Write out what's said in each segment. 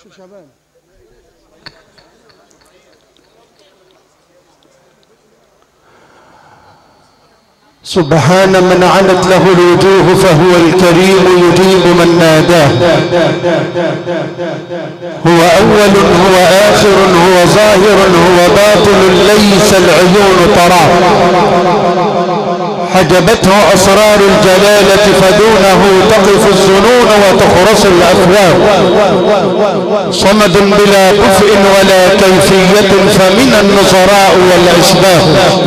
سبحان من عنت له الوجوه فهو الكريم يجيب من ناداه هو أول هو آخر هو ظاهر هو باطن ليس العيون تراه حجبته أسرار الجلالة فدونه تقف الظنون وتخرس الأفواه صمد بلا كفء ولا كيفية فمن النظراء والأشباه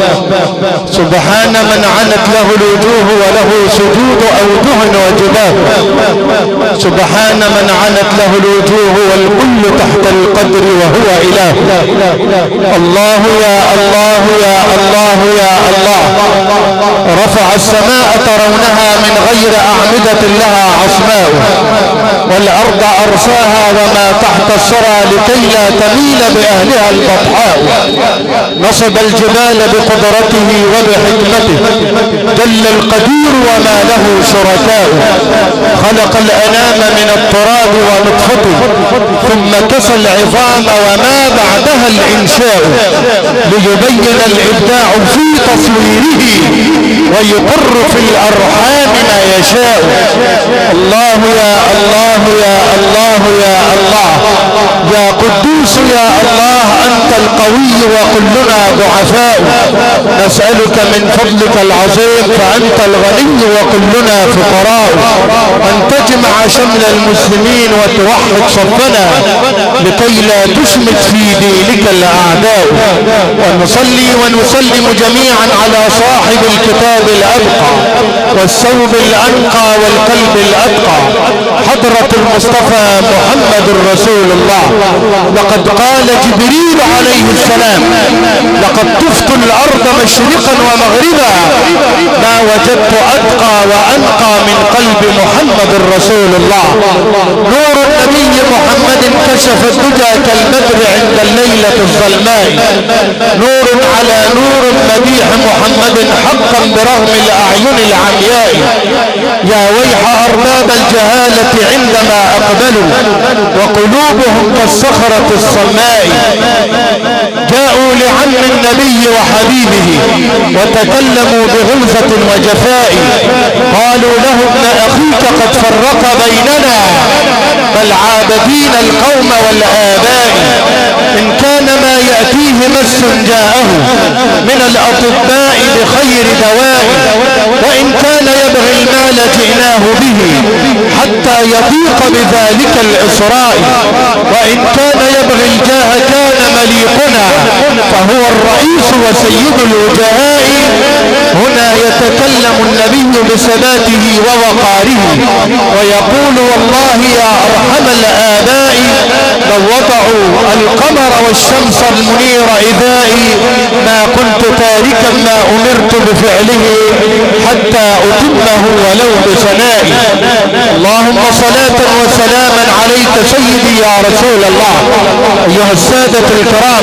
سبحان من عنت له الوجوه وله سجود أوجه وجباه سبحان من عنت له الوجوه والكل تحت القدر وهو إله الله يا الله يا الله يا الله رفع السماء ترونها من غير أعمدة لها عصماء والأرض أرساها وما تحت السرى لكي لا تميل بأهلها البطحاء نصب الجبال بقدرته وبحكمته جل القدير وما له شركاء خلق الأنام من التراب ونطفته ثم كسى العظام وما بعدها الإنشاء ليبين الإبداع في تصويره ويقر في الأرحام ما يشاء الله يا الله يا الله يا الله يا قدوس يا الله أنت القوي وكلنا ضعفاء نسألك من فضلك العظيم فأنت الغني وكلنا فقراء أن تجمع شمل المسلمين وتوحد صفنا لكي لا تشمت في دينك الأعداء ونصلي ونسلم جميعا على صاحب الكتاب الأبقى والثوب الأنقى والقلب الأتقى حضرة المصطفى محمد رسول الله وقد قال جبريل عليه السلام لقد طفت الأرض مشرقا ومغربا ما وجدت أتقى وأنقى من قلب محمد رسول الله نور النبي محمد كشف الدجى كالبدر عند الليلة الظلماء نور على نور مديح محمد حقا برغم الأعين العمياء يا ويح أرباب الجهالة عندما أقبلوا وقلوبهم كالصخرة الصماء جاءوا لعم النبي وحبيبه وتكلموا بغلظة وجفاء قالوا له ابن أخيك قد فرق بيننا بل عابدين القوم والآباء إن كان ما يأتيه مس جاءه من الأطباء بخير دواء وإن كان يبغي المال جئناه به حتى يضيق بذلك الإسراء وإن كان يبغي الجاه كان مليقنا فهو الرئيس وسيد الوجهاء هنا يتكلم النبي بثباته ووقاره ويقول والله يا أرحم الآباء لو وضعوا القمر والشمس المنير إذائي ما كنت تاركا ما أمرت بفعله حتى أتمه ولو بثنائي اللهم صلاة وسلاما عليك سيدي يا رسول الله أيها السادة الكرام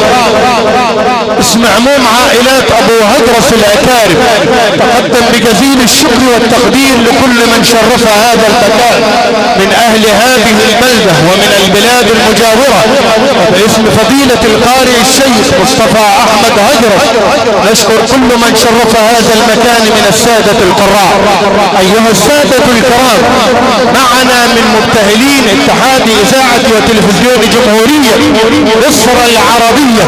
اسم عموم عائلات أبو هدرس الأكارم تقدم بجزيل الشكر والتقدير لكل من شرف هذا المكان من أهل هذه البلدة ومن البلاد المجاورة باسم فضيلة القارئ الشيخ مصطفى أحمد هدرس نشكر كل من شرف هذا المكان من السادة القراء أيها السادة الكرام معنا من مبتهلين اتحاد إذاعة وتلفزيون جمهورية مصر العربية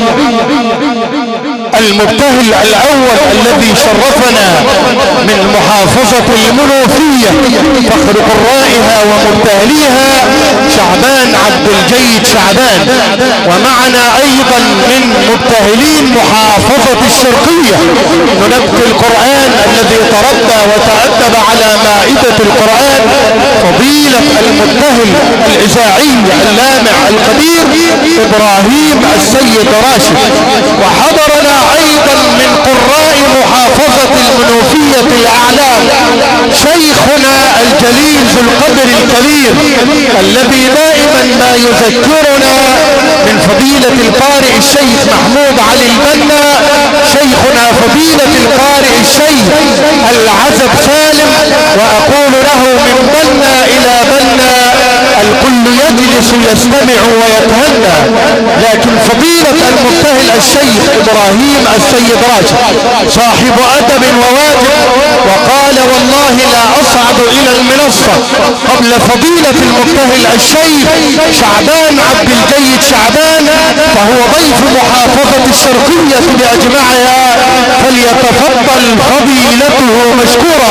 المبتهل الاول الذي شرفنا من محافظة المنوفية فخر قرائها ومبتهليها شعبان عبد الجيد شعبان ومعنا ايضا من مبتهلين محافظة الشرقية ننبت القرآن الذي تربى وتأدب على مائدة القرآن فضيلة المبتهل الاذاعي اللامع القدير ابراهيم السيد راشد وحضرنا ايضا من قراء محافظة المنوفية الاعلام شيخنا الجليل ذو القدر الكبير الذي دائما ما يذكرنا من فضيلة القارئ الشيخ محمود علي البنا شيخنا فضيلة القارئ الشيخ العزب سالم واقول له من بنا الى بنا الكل يجلس يستمع ويتهنى لكن فضيلة المبتهل الشيخ ابراهيم السيد راجع صاحب ادب وواجب وقال والله لا اصعد الى المنصة قبل فضيلة المبتهل الشيخ شعبان عبد الجيد شعبان فهو ضيف محافظة الشرقية باجمعها فليتفضل فضيلته مشكورا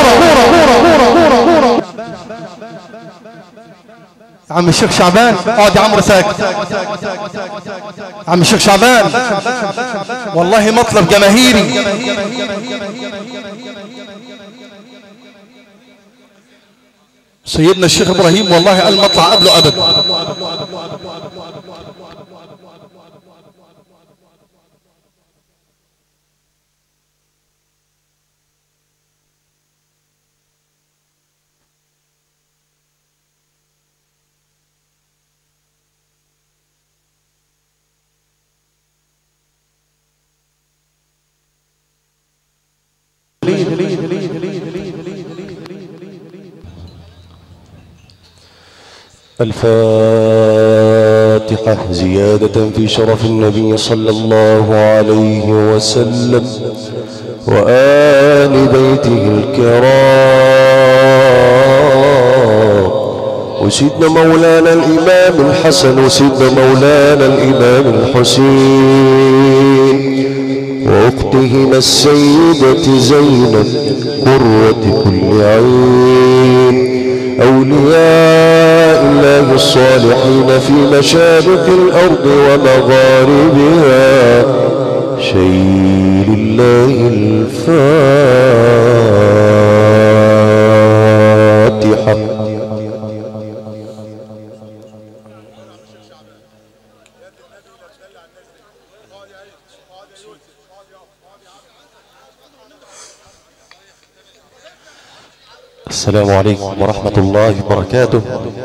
عم الشيخ شعبان اقعد يا عمرو ساكت عم الشيخ شعبان والله مطلب جماهيري سيدنا الشيخ ابراهيم والله قال مطلع قبله ابدا الفاتحة زيادة في شرف النبي صلى الله عليه وسلم وآل بيته الكرام وسيدنا مولانا الإمام الحسن وسيدنا مولانا الإمام الحسين وأختهما السيدة زينب قرة كل عين أولياء الله الصالحين في مشارق الأرض ومغاربها شيء لله الفاتحة السلام عليكم ورحمة الله وبركاته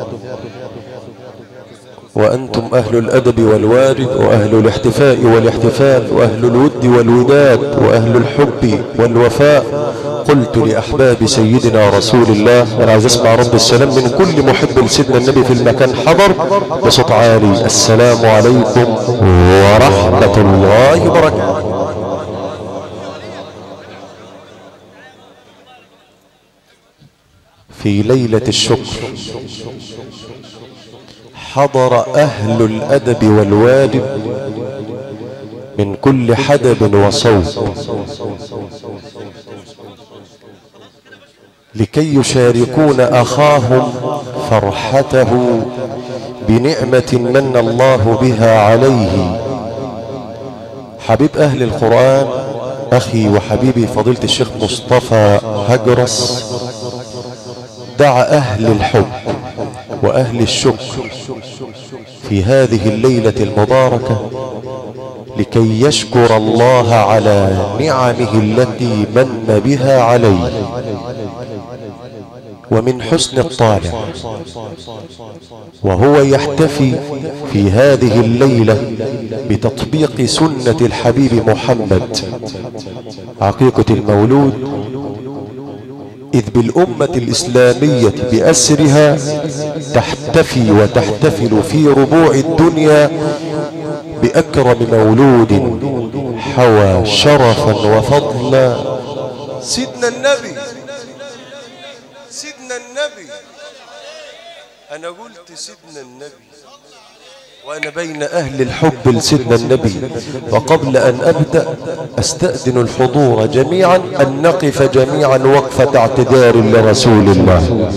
وأنتم أهل الأدب والوارد وأهل الاحتفاء والاحتفال وأهل الود والوداد وأهل الحب والوفاء قلت لأحباب سيدنا رسول الله أنا عايز أسمع رب السلام من كل محب لسيدنا النبي في المكان حضر بصوت عالي السلام عليكم ورحمة الله وبركاته في ليلة الشكر حضر أهل الأدب والوادب من كل حدب وصوب لكي يشاركون أخاهم فرحته بنعمة من الله بها عليه حبيب أهل القرآن أخي وحبيبي فضيلة الشيخ مصطفى هجرس دعا أهل الحب وأهل الشكر في هذه الليلة المباركة لكي يشكر الله على نعمه التي من بها عليه ومن حسن الطالع وهو يحتفي في هذه الليلة بتطبيق سنة الحبيب محمد عقيقة المولود إذ بالأمة الإسلامية بأسرها تحتفي وتحتفل في ربوع الدنيا بأكرم مولود حوى شرفا وفضلا سيدنا النبي سيدنا النبي أنا قلت سيدنا النبي وأنا بين أهل الحب لسيدنا النبي وقبل أن أبدأ أستأذن الحضور جميعا أن نقف جميعا وقفة اعتذار لرسول الله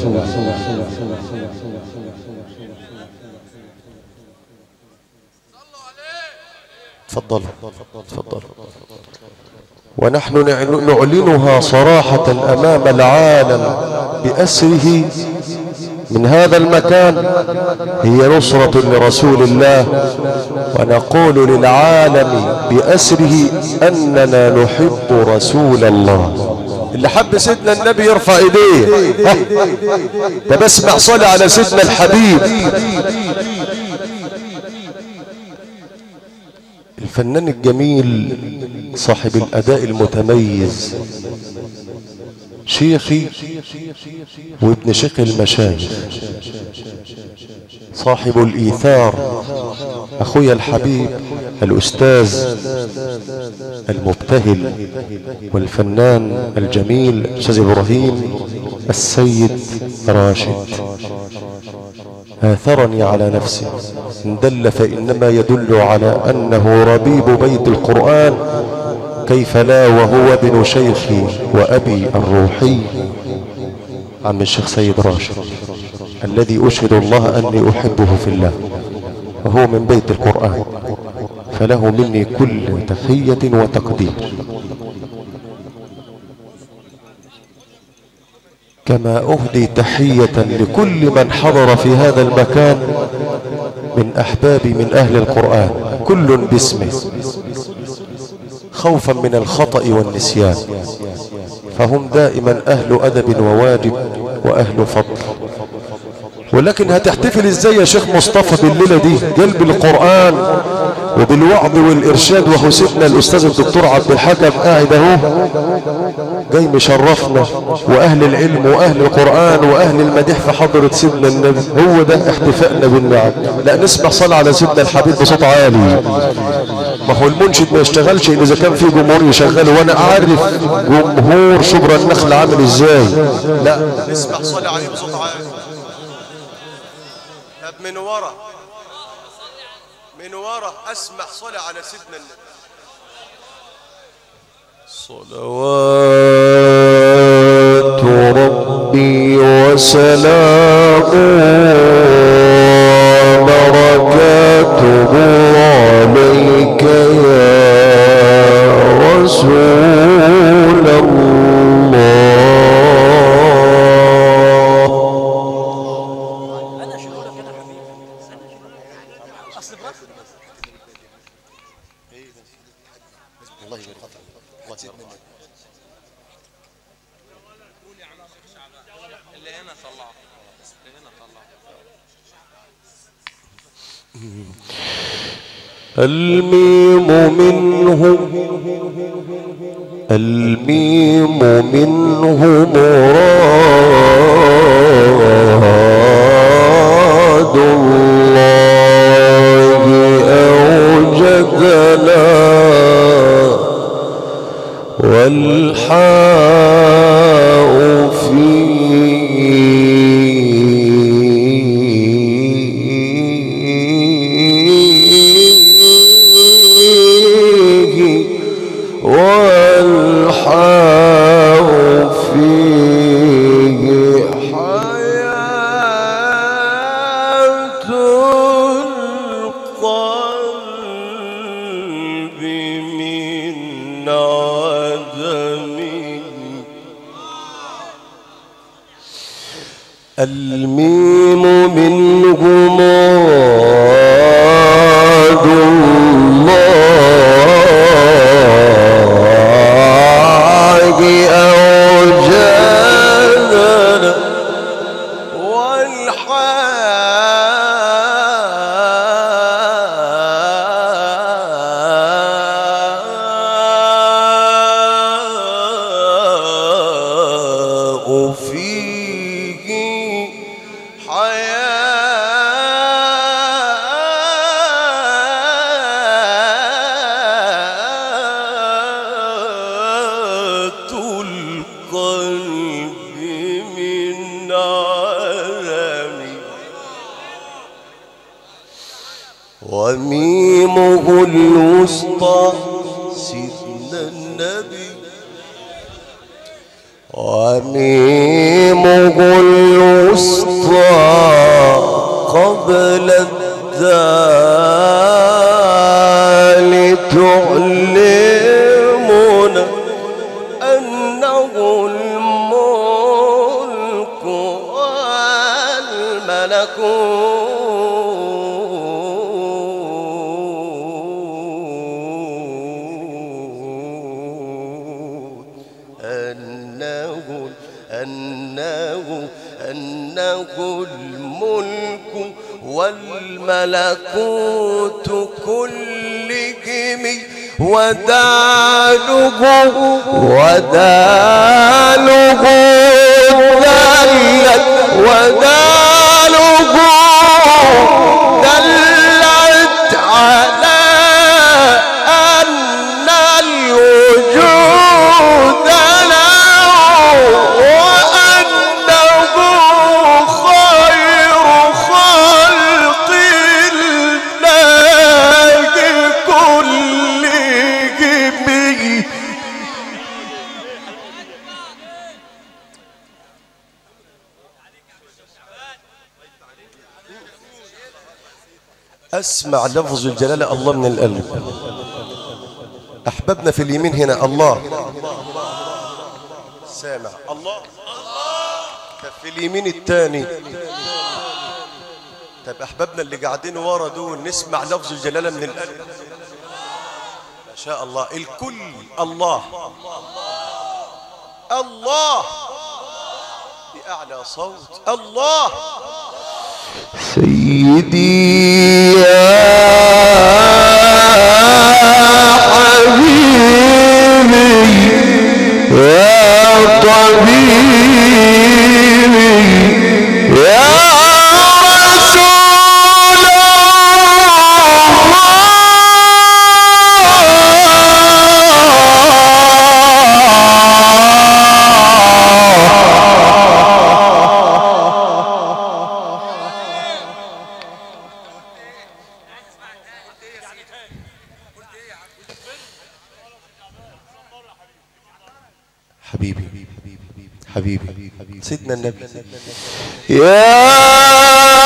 تفضل تفضل ونحن نعلنها صراحة أمام العالم بأسره من هذا المكان هي نصرة لرسول الله ونقول للعالم بأسره أننا نحب رسول الله اللي حب سيدنا النبي يرفع ايديه ها. ده بسمع صلي على سيدنا الحبيب الفنان الجميل صاحب الأداء المتميز شيخي وابن شيخ المشايخ صاحب الإيثار أخويا الحبيب الأستاذ المبتهل والفنان الجميل أستاذ إبراهيم السيد راشد آثرني على نفسي إن دل فإنما يدل على أنه ربيب بيت القرآن كيف لا وهو ابن شيخي وأبي الروحي عم الشيخ سيد راشد الذي أشهد الله أني أحبه في الله وهو من بيت القرآن فله مني كل تحية وتقدير كما أهدي تحية لكل من حضر في هذا المكان من أحبابي من أهل القرآن كل باسمه خوفا من الخطأ والنسيان فهم دائما أهل أدب وواجب وأهل فضل ولكن هتحتفل ازاي يا شيخ مصطفى بالليلة دي قلب القرآن وبالوعظ والإرشاد وهو سيدنا الأستاذ الدكتور عبد الحكم قاعد اهو جاي مشرفنا وأهل العلم وأهل القرآن وأهل المديح في حضرة سيدنا النبي هو ده احتفائنا بالنعم لا نسمع صلاة على سيدنا الحبيب بصوت عالي ما هو المنشد ما يشتغلش إذا كان في جمهور يشغله وأنا عارف جمهور شبرا النخل عامل إزاي لا نسمع صلي عليه بصوت عالي طب من ورا من ورا اسمع صلي على سيدنا النبي صلوات ربي وسلامه وبركاته عليك يا رسول الله انا اشيله لك انا حبيبي انا اشيله لك اصل براسي اللي هنا طلعه اللي هنا طلعه الميم منه الميم منه مراد الله أوجدنا والحاء فيه والحاء فيه حياة القلب من عدم الميم منه مراد الله أوجدنا والحاء فيه حياة القلب من عالم وميمه الوسطى سيدنا النبي وميمه الوسطى قبل الدال تعلمنا أنه الملك والملكوت أنه أنه أنه الملك والملكوت كلهم ودانه ودانه دلت ودانه دلت على أن الوجود له وأنه خير خلق الله كلهم اسمع لفظ الجلالة الله من القلب احبابنا في اليمين هنا الله سامع الله طب في اليمين الثاني طب احبابنا اللي قاعدين ورا دول نسمع لفظ الجلالة من القلب ما شاء الله الكل الله الله بأعلى صوت الله سيدي يا حبيبي يا طبيبي يا رسول حبيبي حبيبي سيدنا النبي يا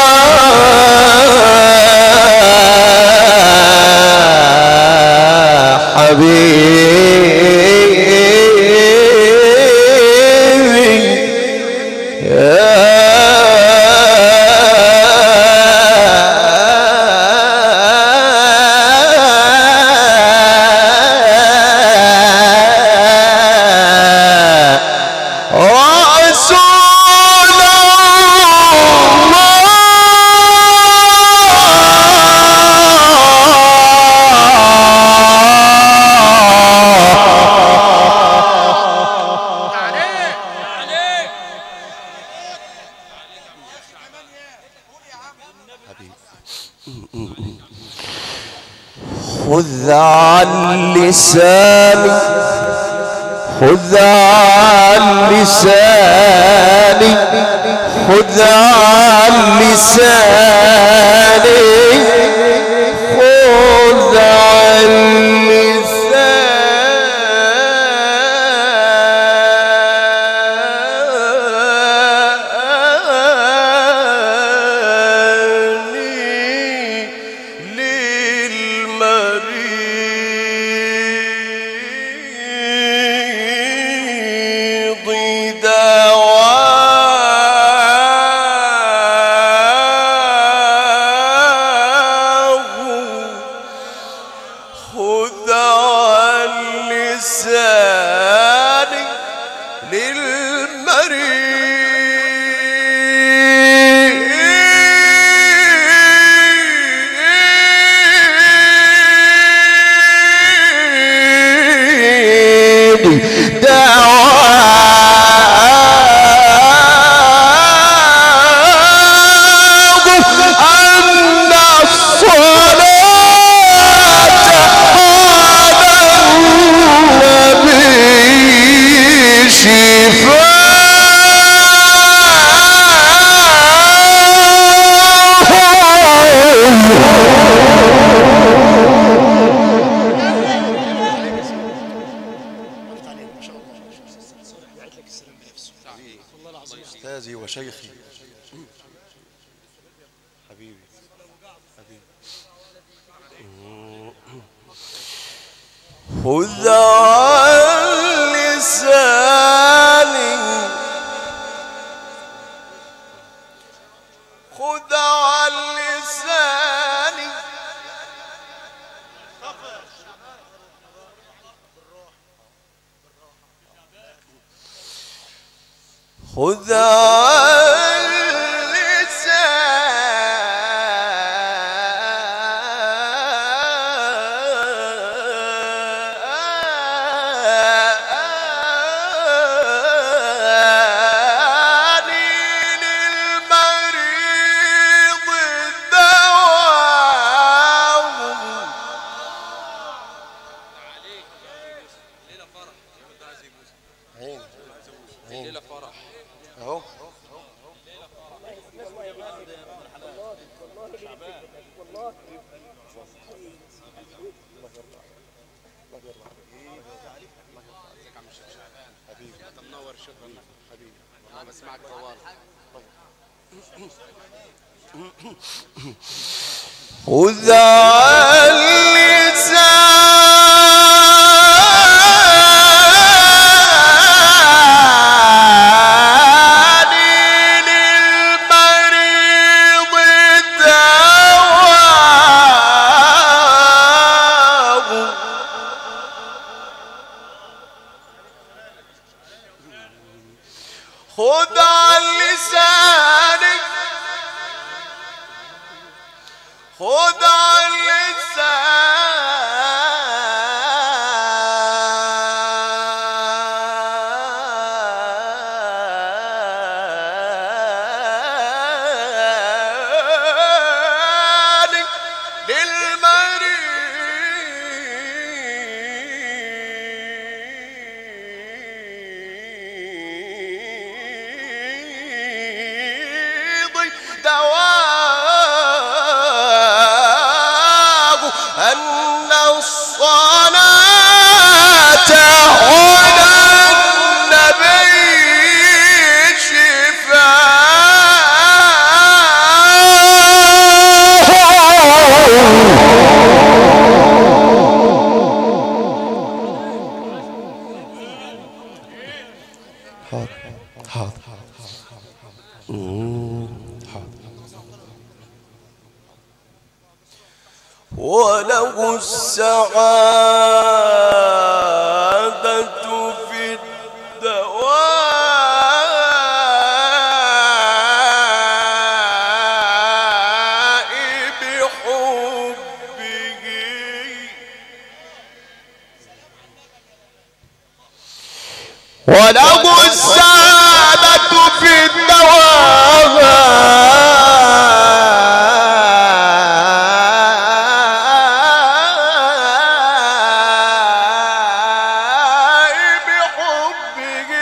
حبيبي يا رسول خذ عن لساني خذ عن لساني خذ عن لساني خذ عن لساني للمريض دواءه خذ عن لساني للمريض دواءه أن الصلاة على النبي شفاء أستاذي وشيخي حبيبي حبيبي خذ عن لساني خذ عن لساني خذ عن خذ عن لساني للمريض دواه خذ عن لسانك خذ عن لسانك للمريض دواه أن الصلاة على النبي شفاء وله السعادة في الدواء بحبه وله السعادة في الدواء بحبه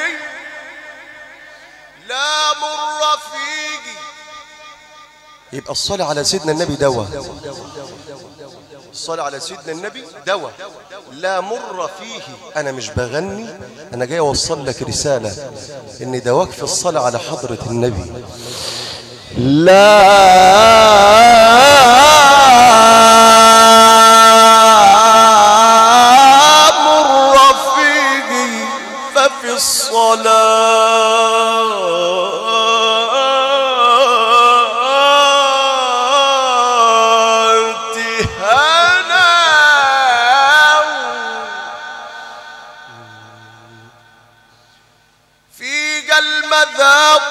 لا مر فيه يبقى الصلاة على سيدنا النبي دواء الصلاة على سيدنا النبي دواء لا مر فيه أنا مش بغني أنا جاي أوصل لك رسالة إن دواك في الصلاة على حضرة النبي لا مر فيه ففي الصلاة هنا فيك المذاق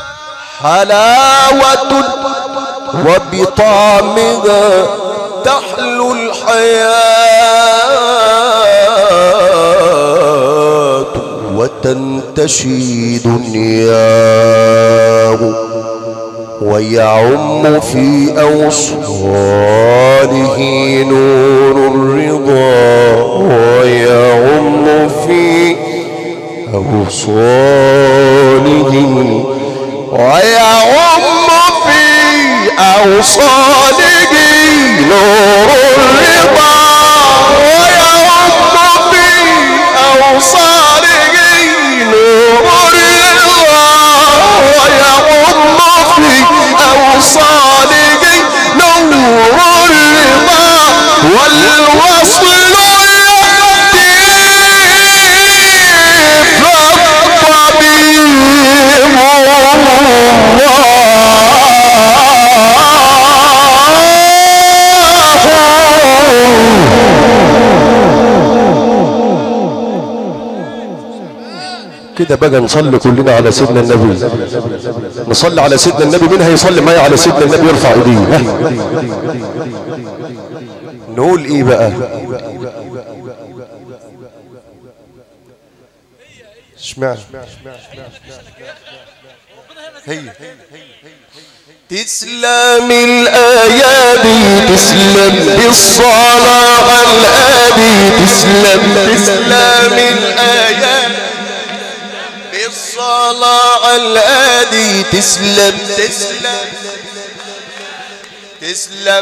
حلاوة وبطعمها تحلو الحياة وتنتشي دنياه ويعم في أوصاله نور الرضا ويعم في أوصاله ويعم في أوصاله نور الرضا ويعم في أوصاله نور الرضا ويعم في أوصاله نور الرضا والوصل يأتي فالطبيب كده بقى نصلي كلنا على سيدنا النبي نصلي على سيدنا النبي مين هيصلي معايا على سيدنا النبي يرفع ايديه ها؟ نقول ايه بقى اشمعنى هي تسلم الأيادي تسلم بالصلاة على الأبي تسلم تسلم الأيادي بالصلاة على الأبي تسلم تسلم تسلم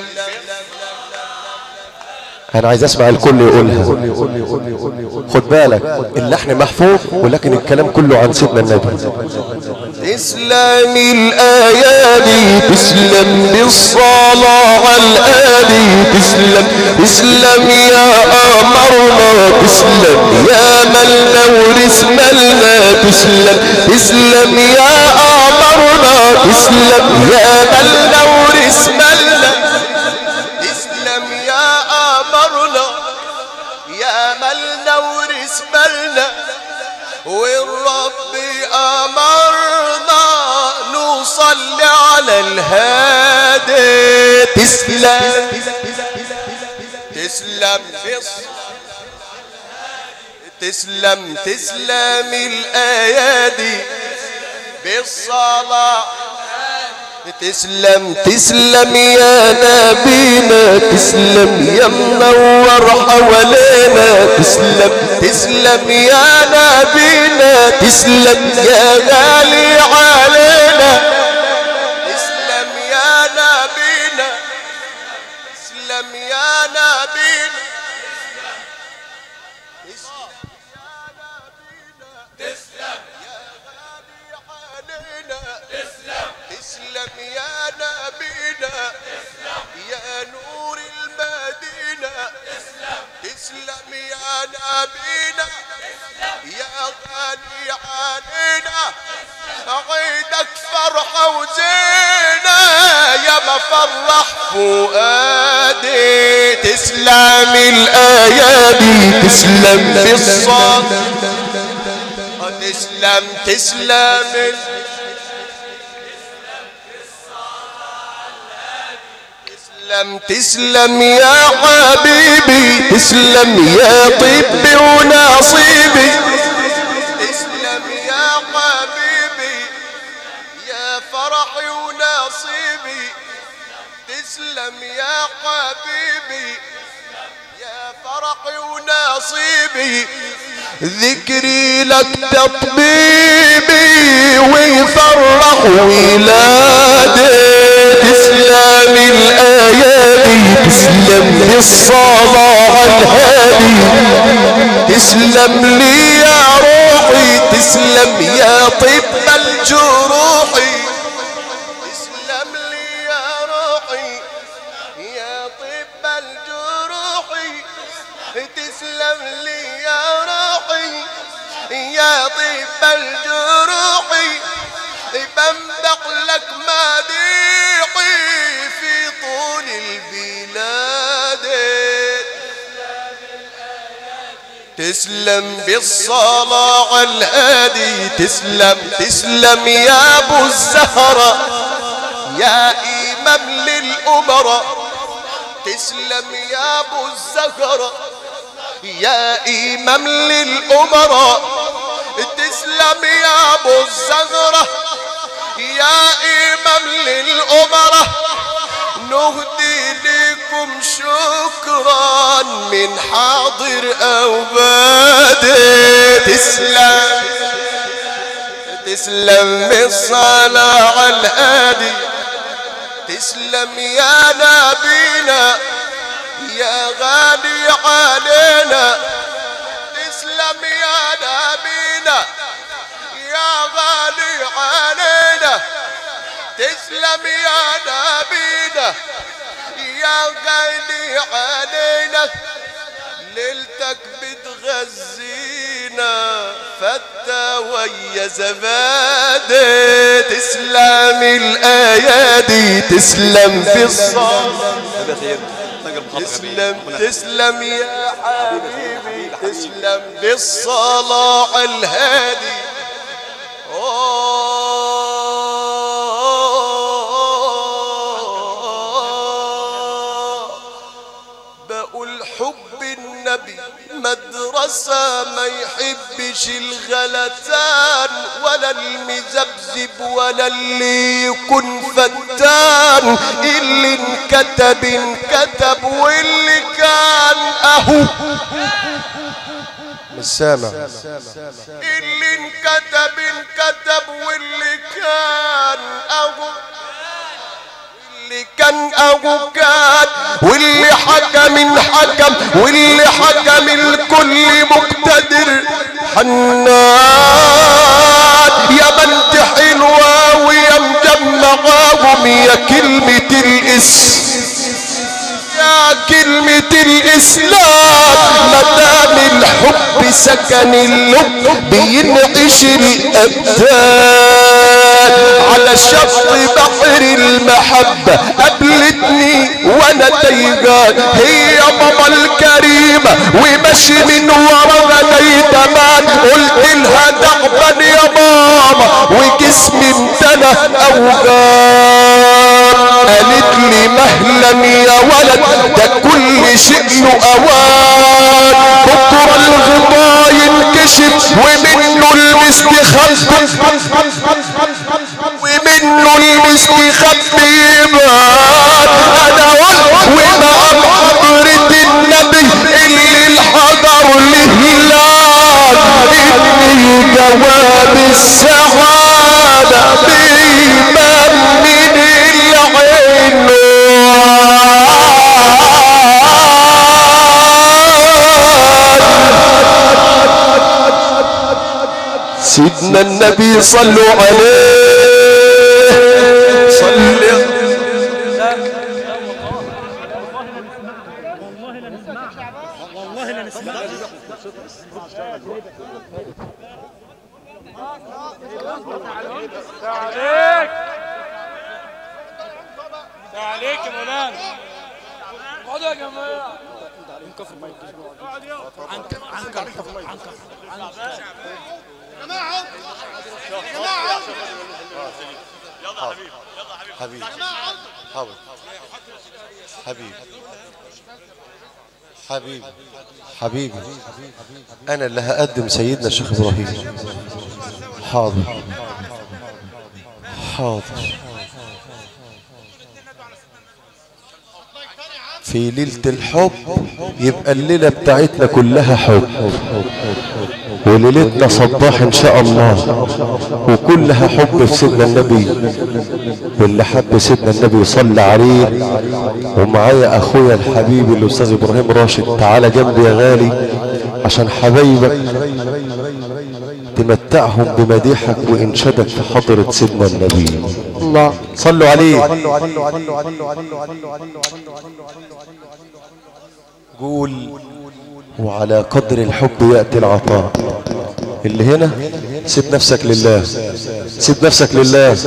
انا عايز اسمع الكل يقولها خد بالك اللحن محفوظ ولكن الكلام كله عن سيدنا النبي تسلم الآيادي تسلم بالصلاة على الآدي تسلم تسلم يا أمرنا تسلم يا من نورث ملنا تسلم تسلم يا أمرنا تسلم يا من نورث ملنا تسلم يا أمرنا يا من نورث ملنا والرب أمرنا نصلي على الهادي تسلم تسلم تسلم تسلم الأيادي بالصلاة تسلم تسلم يا نبينا تسلم يا منور حوالينا تسلم تسلم يا نبينا تسلم يا غالي علينا تسلم يا نبينا تسلم يا نبينا تسلم يا نبينا يا نور المدينة تسلم يا نبينا يا غالي علينا عيدك فرحة وزينة يا مفرح فؤادي تسلم الأيادي تسلم في الصلاة تسلم تسلم ال- تسلم تسلم يا حبيبي تسلم يا طبي ونصيبي تسلم يا حبيبي يا فرحي ونصيبي تسلم يا حبيبي يا فرحي ونصيبي ذكري لك تطبيبي ويفرح ولادي تسلم الايادي تسلم بالصلاة الهادي تسلم لي يا روحي تسلم يا طب الجروح تسلم لي يا روحي يا طب الجروح تسلم لي يا روحي يا طب الجروح بمدح لك مديحي في طول البلاد تسلم بالصلاة على الهادي تسلم تسلم يا ابو الزهرة يا امام للامراء تسلم يا ابو الزهرة يا امام للامراء تسلم يا ابو الزهرة يا امام للامراء نهدي لكم شكرا من حاضر او بادئ تسلم تسلم بالصلاة على الهادي تسلم يا نبينا يا غالي علينا تسلم يا نبينا يا غالي علينا تسلم يا نبينا يا غالي علينا ليلتك بتغزينا فتى ويا زبادي تسلم الايادي تسلم في الصلاة تسلم تسلم يا حبيبي تسلم بالصلاة على الهادي أوه. بقول حب النبي مدرسة ما يحبش الغلتان ولا المزبزب ولا اللي يكون فتان اللي انكتب انكتب واللي كان اهو مش سامع اللي انكتب انكتب واللي كان اهو اللي كان ابو كان واللي حكم حكم واللي حكم الكل مقتدر حنان يا بنت حلوة ويا مجمعاهم يا كلمة الاسم يا كلمة الإسلام مدام الحب سكن اللب بينعش الأبدان على شط بحر المحبة قابلتني وأنا تيجان هي ماما الكريمة وماشي من ورا غني تمان قلت لها تعبان يا ماما وجسمي امتنى أوجان قالت لي مهلا يا ولد ده كل شيء له اوان بكره الغطاء ينكشف ومنه المسك خلف ومنه المسك خف يبان انا قلت ومع حضرة النبي اللي الحضر لهلال اني جواب السعادة بإمام من العين سيدنا النبي صلوا عليه صلوا والله لا نسمع عليك عليك يا مولانا اقعدوا يا جماعه عنك عنك عنك عنك حبيبي حاضر حبيبي حبيبي حبيبي انا اللي هقدم سيدنا الشيخ ابراهيم حاضر حاضر في ليلة الحب يبقى الليلة بتاعتنا كلها حب وليلتنا صباح ان شاء الله وكلها حب في سيدنا النبي واللي حب سيدنا النبي يصلي عليه ومعايا اخويا الحبيب الاستاذ ابراهيم راشد تعالى جنبي يا غالي عشان حبايبك تمتعهم بمديحك وانشدك في حضرة سيدنا النبي الله صلوا عليه قول وعلى قدر الحب يأتي العطاء اللي هنا سيب نفسك لله سيب نفسك لله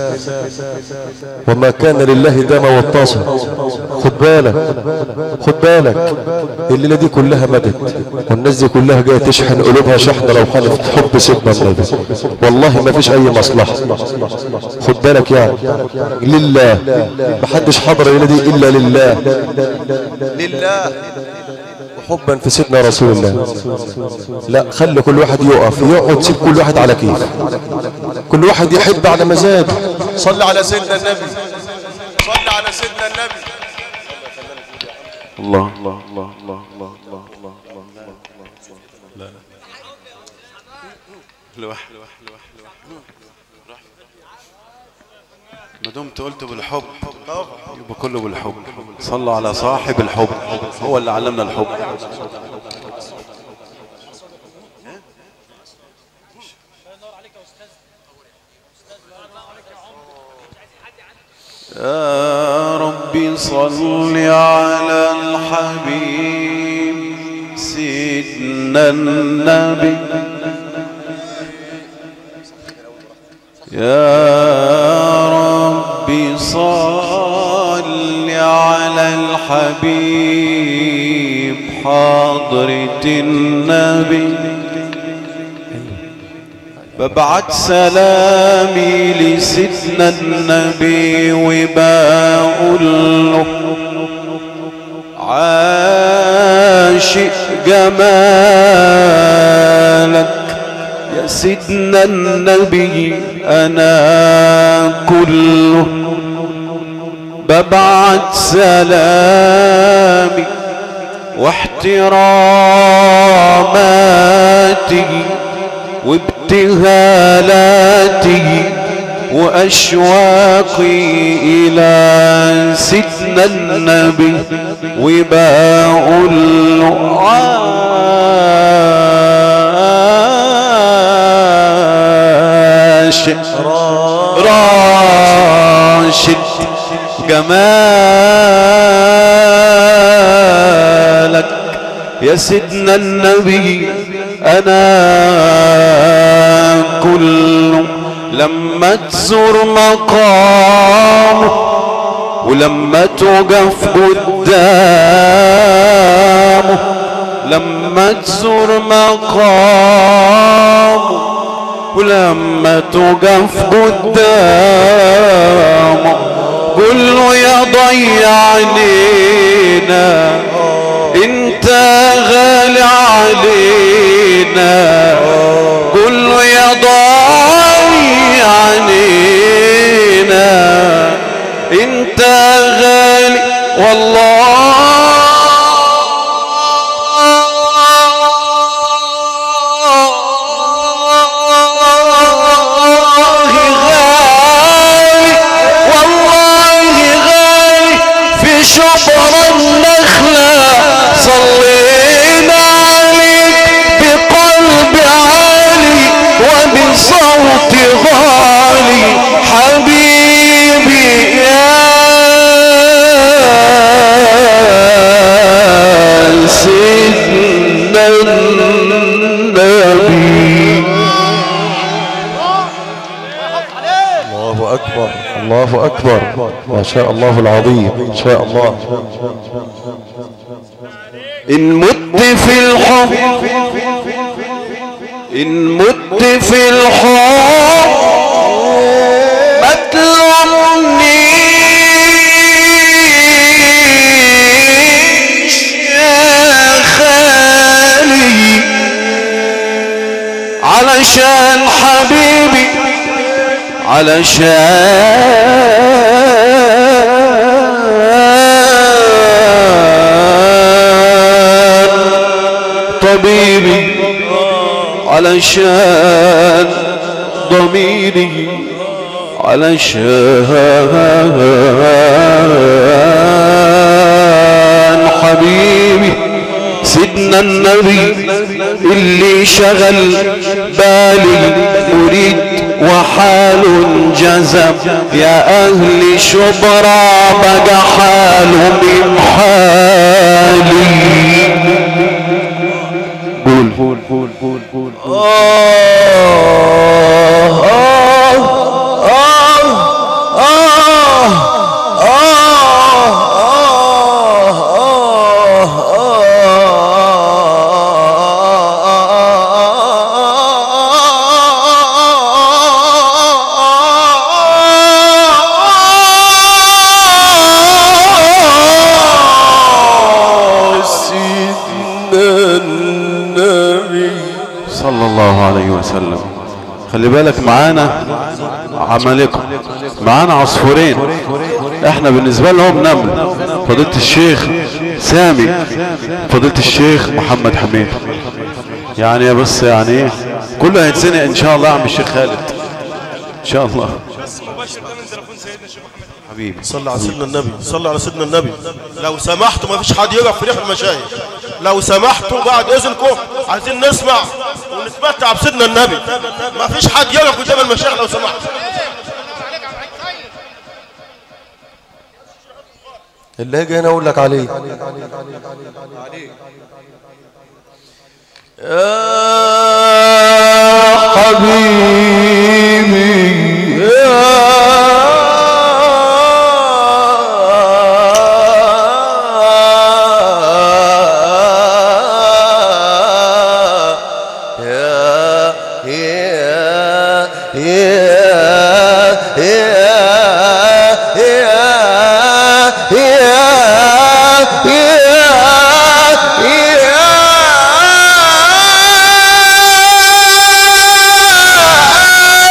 وما كان لله دام واتصل خد بالك خد بالك الليلة دي كلها مدد والناس دي كلها جاية تشحن قلوبها شحن لو خالف حب سيدنا النبي والله ما فيش اي مصلحة خد بالك يعني لله محدش حضر الليلة دي الا لله لله وحبا في سيدنا رسول الله لا خلي كل واحد يقف يقعد سيب كل واحد على كيف كل واحد يحب على مزاجه صل على سيدنا النبي صل على سيدنا النبي الله الله الله الله الله الله الله الله لوحده ما دمت قلت بالحب يبقى كله بالحب صلوا على صاحب الحب هو اللي علمنا الحب يا ربي صل على الحبيب سيدنا النبي يا ربي صل على الحبيب حضرة النبي ببعت سلامي لسيدنا النبي وبقول له عاشق جمالك يا سيدنا النبي انا كله ببعت سلامي واحتراماتي وابتهالاتي وأشواقي إلى سيدنا النبي وبقول له عاشق راشد جمالك يا سيدنا النبي انا كل لما تزور مقامه ولما توقف قدامه لما تزور مقامه ولما توقف قدامه قل له يا ضيع علينا انت غالي علينا قل له يا ضيع علينا انت غالي والله غالي والله غالي في شبر النخلة صلينا عليك بقلب عالي وبصوت غالي حبيبي يا سيدنا النبي الله أكبر الله أكبر ما شاء الله العظيم إن شاء الله إن مت في الحب إن مت في الحب ما تلومنيش يا خالي علشان حبيبي علشان طبيبي علشان ضميري علشان حبيبي سيدنا النبي اللي شغل بالي أريد وحال جزم يا أهل شبرا بقى حال من حالي قول قول قول قول قول صلى الله عليه وسلم خلي بالك معانا عمالقة معانا عصفورين احنا بالنسبة لهم نمل فضيلة الشيخ سامي فضيلة الشيخ محمد حميد يعني بس يعني ايه كله هيتزنق ان شاء الله يا عم الشيخ خالد ان شاء الله حبيبي صلى على سيدنا النبي صلى على سيدنا النبي لو سمحتوا ما فيش حد يقف في ريح المشايخ لو سمحتوا بعد اذنكم عايزين نسمع ونتمتع بسيدنا النبي ما فيش حد يقف قدام المشايخ لو سمحت اللي هاجي هنا أقول لك عليه يا حبيبي يا يا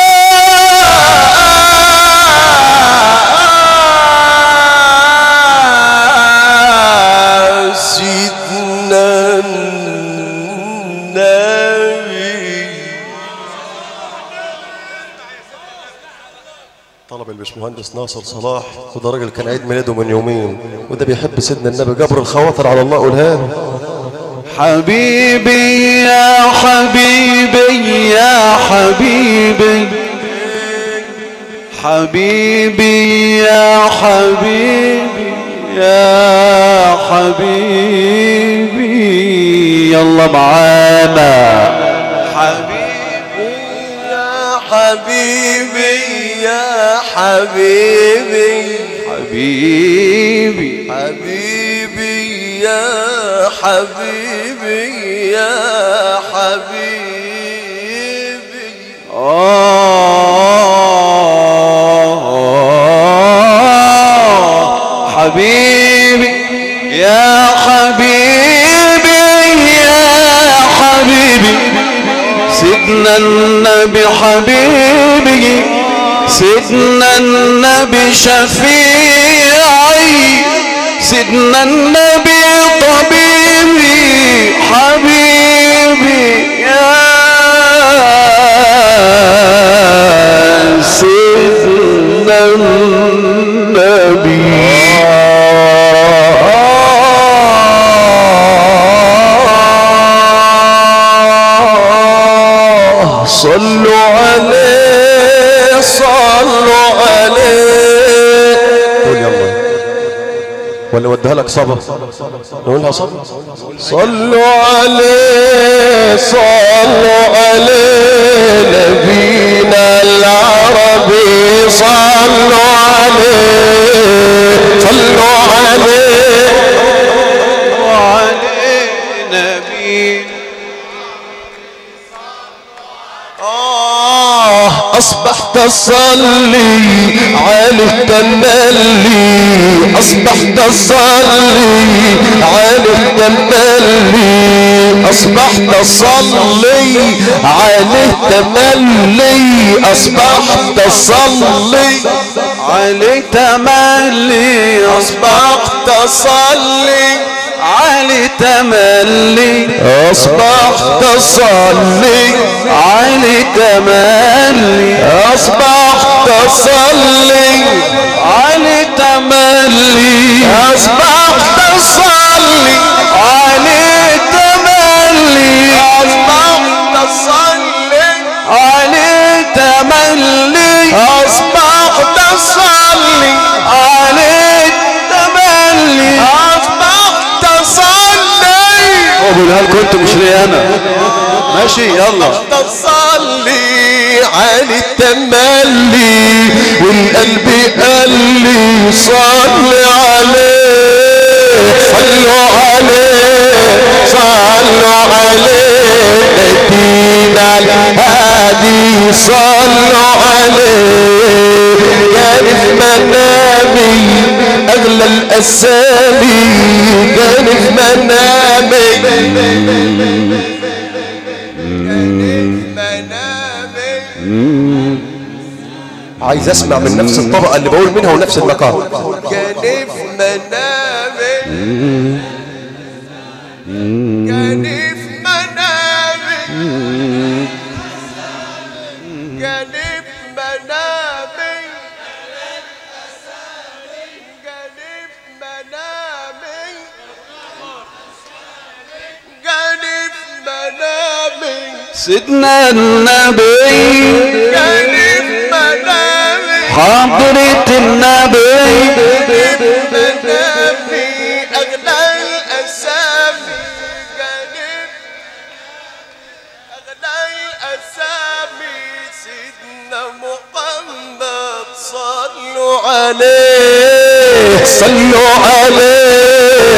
الباشمهندس ناصر صلاح وده راجل كان عيد ميلاده من يومين وده بيحب سيدنا النبي جبر الخواطر على الله قولها له حبيبي يا حبيبي يا حبيبي حبيبي يا حبيبي يا حبيبي يلا معانا حبيبي يا حبيبي يا حبيبي حبيبي حبيبي يا حبيبي يا حبيبي آه حبيبي يا حبيبي يا حبيبي سيدنا النبي حبيبي سيدنا النبي شفيعي سيدنا النبي طبيبي حبيبي يا سيدنا النبي صلوا عليه صلوا عليه قول يلا ولا وديها لك صبا نقولها صبا صلوا عليه صلوا عليه نبينا العربي صلوا عليه صلوا عليه وعليه نبي آه أصبحت أصلي على التملي أصبحت أصلي على التملي أصبحت أصلي على التملي أصبحت أصلي علي تملي أصبحت أصلي علي تملي أصبحت أصلي علي تملي أصبحت أصلي علي تملي أصبحت أصلي علي تملي أصبحت أصلي علي تملي أصبحت أصلي علي تملي أصبحت أصلي قولها لكم انتوا مش لي انا ماشي يلا تصلي على التملي والقلب قال لي صلي عليه صلوا عليه صلوا عليه نبينا الهادي صلوا عليه كان في منامي اغلى الاسامي كان في منامي عايز اسمع من نفس الطبقه اللي بقول منها ونفس المكان كان في منامي كان في منامي كان في منامي كان في منامي كان في منامي سيدنا النبي كان في منامي حضرة النبي منامي أغلى الأسامي قلب أغلى الأسامي سيدنا محمد صلوا عليه صلوا عليه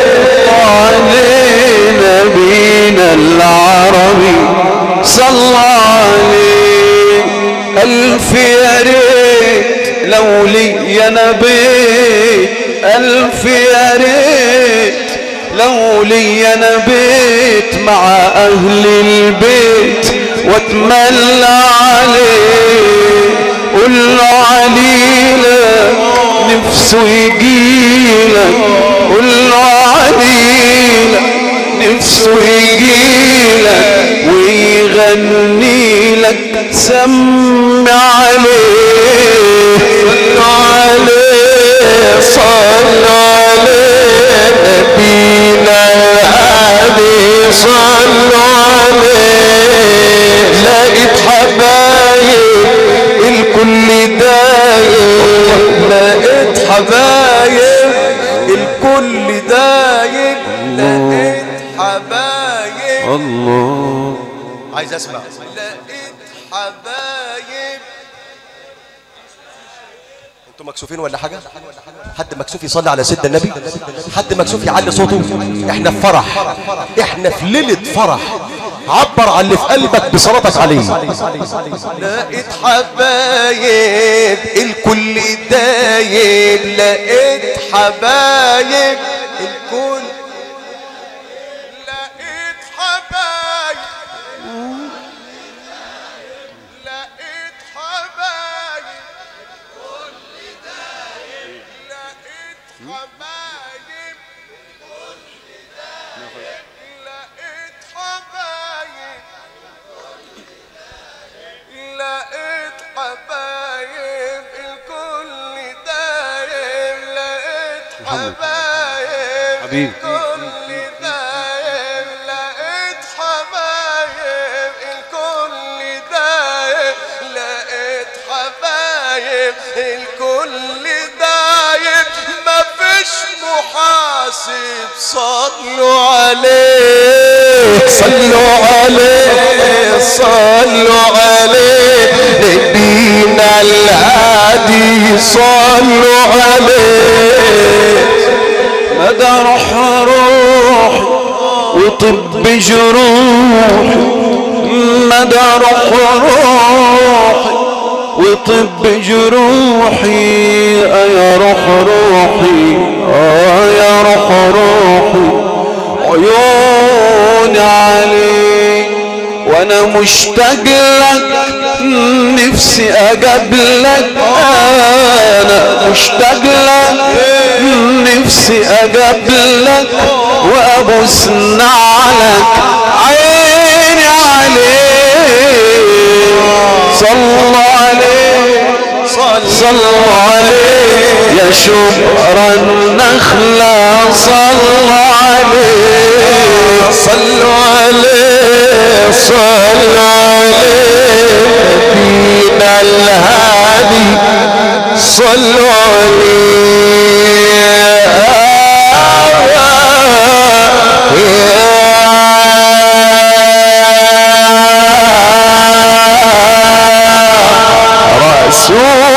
عليه نبينا العربي صلى عليه ألف يا ريت لو لي يا نبي ألف يا ريت لو لي يا نبيت مع أهل البيت واتملى عليه قل له عليلك نفسه يجيلك قل له عليلك نفسه يجيلك ويغني لك سمع عليه دايب لقيت حبايب الله عايز اسمع لقيت حبايب انتوا مكسوفين ولا حاجه حد مكسوف يصلي على سيدنا النبي حد مكسوف يعلي صوته احنا في فرح احنا في ليله فرح عبر عن اللي في قلبك بصلاتك عليه لقيت حبايب الكل دايب لقيت حبايب الكل لقيت حبايب لقيت حبايب لقيت حبايب لقيت حبايب لقيت حبايب الكل دايم لقيت حبايب حبيبي. الكل دايم لقيت حبايب الكل دايم لقيت حبايب الكل دايم مفيش محاسب صلوا عليه صلوا عليه صلوا عليه نبينا الهادي صلوا عليه مدى روح روح وطب جروح مدى روح روح وطب جروحي آه يا روح روحي آه يا روح روحي عيوني عليك وانا مشتاق لك نفسي اقابلك انا مشتاق لك نفسي اقابلك وابوس نعلك عيني عليك صلوا عليه صلوا عليه يا شبر النخلة صلوا عليه صلوا عليه صلوا عليه نبينا الهادي صلوا عليه رسول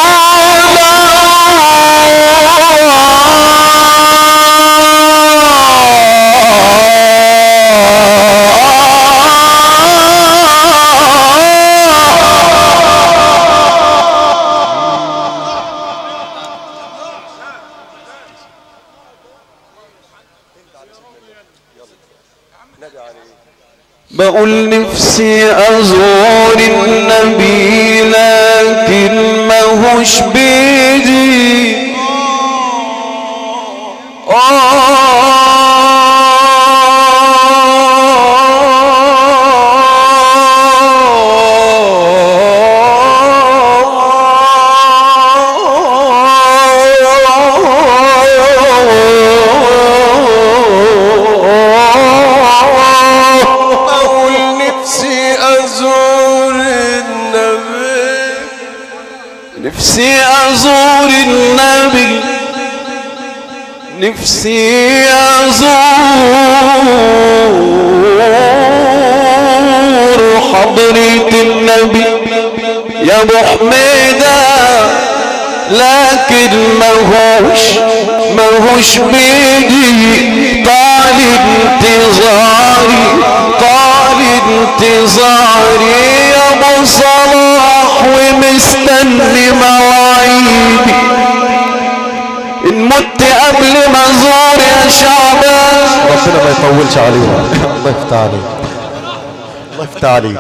بقول نفسي ازور النبي لكن ماهوش بيدي أقول نفسي أزور النبي نفسي ازور النبي نفسي ازور حضرة النبي يا ابو حميدة لكن ماهوش ماهوش بيدي طال انتظاري طال انتظاري يا ابو صلاح ومستني مواعيدي ان مت قبل ما ازور يا شعبان ربنا ما يطولش علينا الله يفتح عليك الله يفتح عليك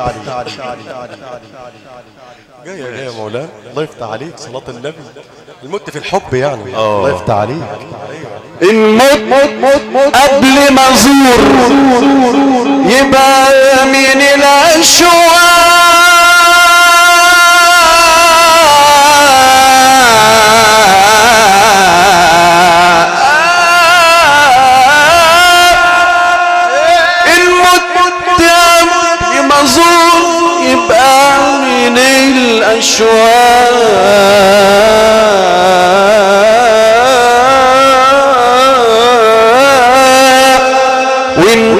جاي جاي يا مولانا الله يفتح عليك صلاة النبي المت في الحب يعني الله يفتح عليك ان مت قبل ما ازور يبقى من الاشواق ان مت قبل ما ازور يبقى من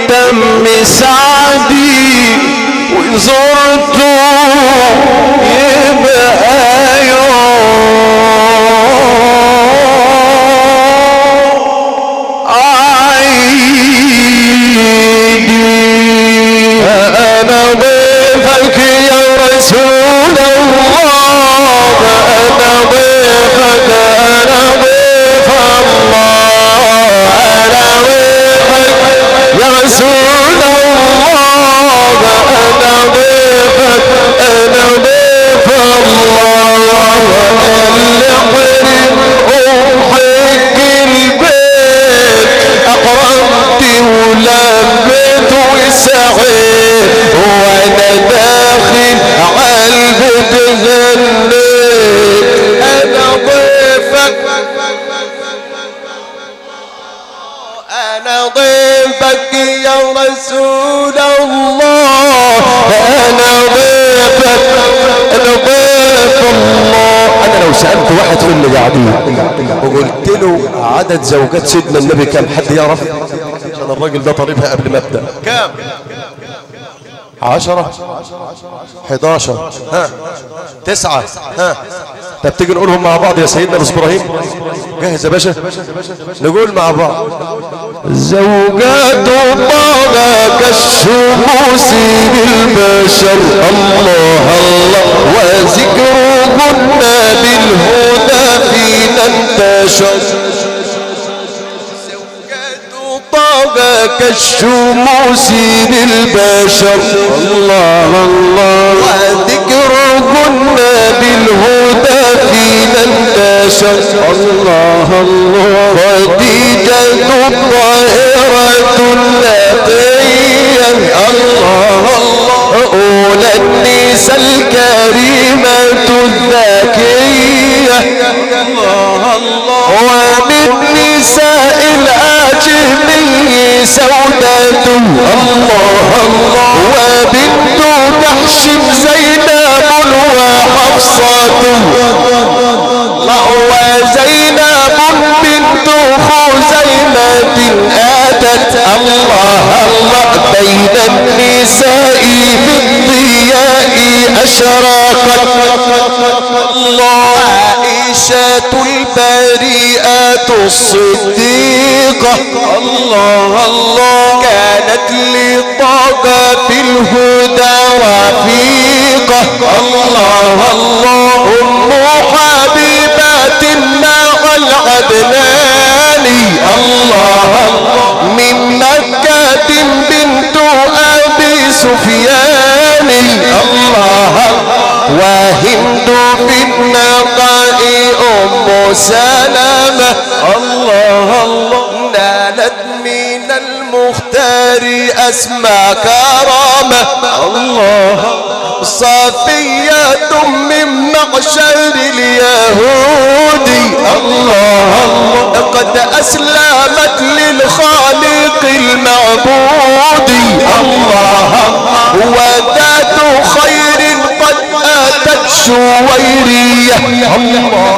تم سعدي وزرته يبقى يوم عيدي أنا ضيفك يا رسول الله أنا ضيفك أنا ضيف الله أنا ضيفك يا رسول الله أنا ضيفك أنا ضيف الله ألقني أحق البيت أقربت ولبيت وسعيت وأنا داخل عالبيت غنيت أنا ضيفك أنا ضيفك يا رسول الله أنا ضيفك أنا ضيف الله انا لو سالت واحد في اللي قاعدين وقلت له عدد زوجات سيدنا النبي كم حد يعرف عشان الراجل ده طالبها قبل ما ابدا كم عشرة حداشر ها تسعة ها طب تيجي نقولهم مع بعض يا سيدنا ابو ابراهيم جاهز يا باشا نقول مع بعض زوجات طه كالشموس بالبشر الله الله وذكرهن بالهدى فينا انتشر زوجات طه كالشموس بالبشر الله الله وذكرهن بالهدى فينا انتشر الله الله خديجة الطاهرة النقية الله الله أولى النساء الكريمة الذكية الله الله ومن نساء الآجمي سودة الله الله وبنت جحش زينب وحفصة الله وزينب بنت خزيمة آتت الله الله بين النساء بالضياء أشرقت الله عائشة البريئة الصديقة الله الله كانت لطاقة في الهدى رفيقة الله الله أم حبيبات مع العدناني الله من مكة بنت أبي سفيان الله وهند في النقاء أم سلمة الله الله نالت من المختار أسمى كرامة الله صفية من معشر اليهود الله الله قد أسلمت للخالق المعبود الله وذات خير قد أتت شويرية الله